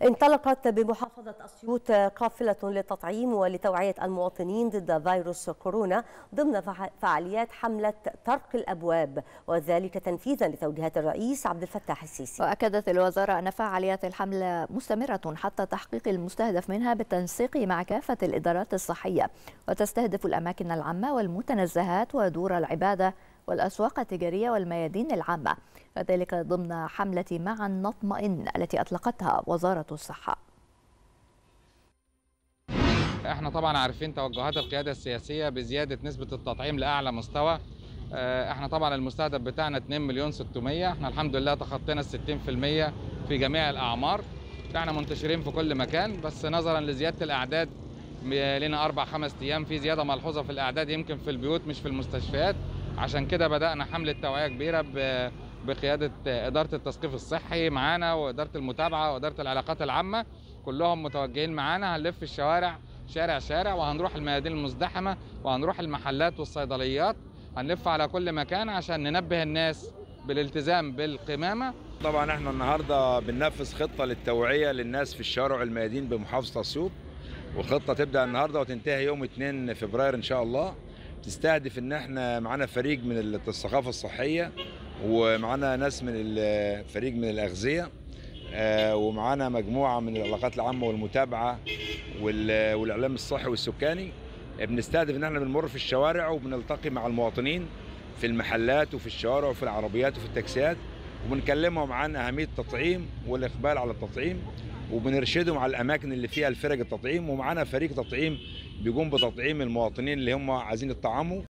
انطلقت بمحافظة أسيوط قافلة للتطعيم ولتوعية المواطنين ضد فيروس كورونا ضمن فعاليات حملة طرق الأبواب وذلك تنفيذا لتوجيهات الرئيس عبد الفتاح السيسي وأكدت الوزارة أن فعاليات الحملة مستمرة حتى تحقيق المستهدف منها بالتنسيق مع كافة الإدارات الصحية وتستهدف الأماكن العامة والمتنزهات ودور العبادة والأسواق التجارية والميادين العامة وذلك ضمن حملة معا نطمئن التي أطلقتها وزارة الصحة احنا طبعا عارفين توجهات القيادة السياسية بزيادة نسبة التطعيم لأعلى مستوى احنا طبعا المستهدف بتاعنا 2 مليون 600 احنا الحمد لله تخطينا ال 60% في جميع الأعمار احنا منتشرين في كل مكان بس نظرا لزيادة الأعداد لنا أربع خمس أيام في زيادة ملحوظة في الأعداد يمكن في البيوت مش في المستشفيات عشان كده بدأنا حملة توعية كبيرة بقيادة إدارة التثقيف الصحي معانا وإدارة المتابعة وإدارة العلاقات العامة كلهم متوجهين معانا هنلف الشوارع شارع شارع وهنروح الميادين المزدحمة وهنروح المحلات والصيدليات هنلف على كل مكان عشان ننبه الناس بالالتزام بالقمامة طبعا احنا النهارده بننفذ خطة للتوعية للناس في الشوارع والميادين بمحافظة أسيوط وخطة تبدأ النهارده وتنتهي يوم 2 فبراير إن شاء الله تستهدف ان احنا معانا فريق من الثقافه الصحيه ومعانا ناس من فريق من الاغذيه ومعانا مجموعه من العلاقات العامه والمتابعه والاعلام الصحي والسكاني بنستهدف ان احنا بنمر في الشوارع وبنلتقي مع المواطنين في المحلات وفي الشوارع وفي العربيات وفي التاكسيات وبنكلمهم عن اهميه التطعيم والاقبال على التطعيم وبنرشدهم على الاماكن اللي فيها الفرق التطعيم ومعانا فريق تطعيم بيقوم بتطعيم المواطنين اللي هم عايزين يطعموا